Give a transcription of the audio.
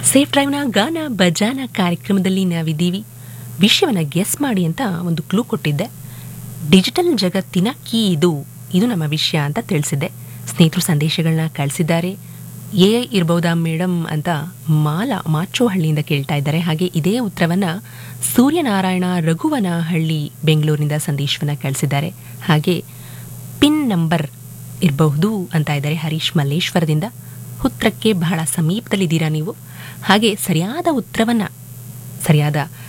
safe ಡ್ರೈವ್ನ ಗಾನ ಬಜಾನ ಕಾರ್ಯಕ್ರಮದಲ್ಲಿ ನಾವಿದ್ದೀವಿ ವಿಷಯವನ್ನು ಗೆಸ್ ಮಾಡಿ ಅಂತ ಒಂದು ಕ್ಲೂ ಕೊಟ್ಟಿದ್ದೆ ಡಿಜಿಟಲ್ ಜಗತ್ತಿನ ಕೀ ಇದು ಇದು ನಮ್ಮ ವಿಷಯ ಅಂತ ತಿಳಿಸಿದ್ದೆ ಸ್ನೇಹಿತರು ಸಂದೇಶಗಳನ್ನ ಕಳಿಸಿದ್ದಾರೆ ಎ ಇರ್ಬೋದಾ ಮೇಡಮ್ ಅಂತ ಮಾಲಾ ಮಾಚೋಹಳ್ಳಿಯಿಂದ ಕೇಳ್ತಾ ಇದ್ದಾರೆ ಹಾಗೆ ಇದೇ ಉತ್ತರವನ್ನು ಸೂರ್ಯನಾರಾಯಣ ರಘುವನಹಳ್ಳಿ ಬೆಂಗಳೂರಿನಿಂದ ಸಂದೇಶವನ್ನು ಕಳಿಸಿದ್ದಾರೆ ಹಾಗೆ ಪಿನ್ ನಂಬರ್ ಇರಬಹುದು ಅಂತ ಇದ್ದಾರೆ ಹರೀಶ್ ಮಲ್ಲೇಶ್ವರದಿಂದ ಉತ್ತರಕ್ಕೆ ಬಹಳ ಸಮೀಪದಲ್ಲಿದ್ದೀರಾ ನೀವು ಹಾಗೆ ಸರಿಯಾದ ಉತ್ತರವನ್ನು ಸರಿಯಾದ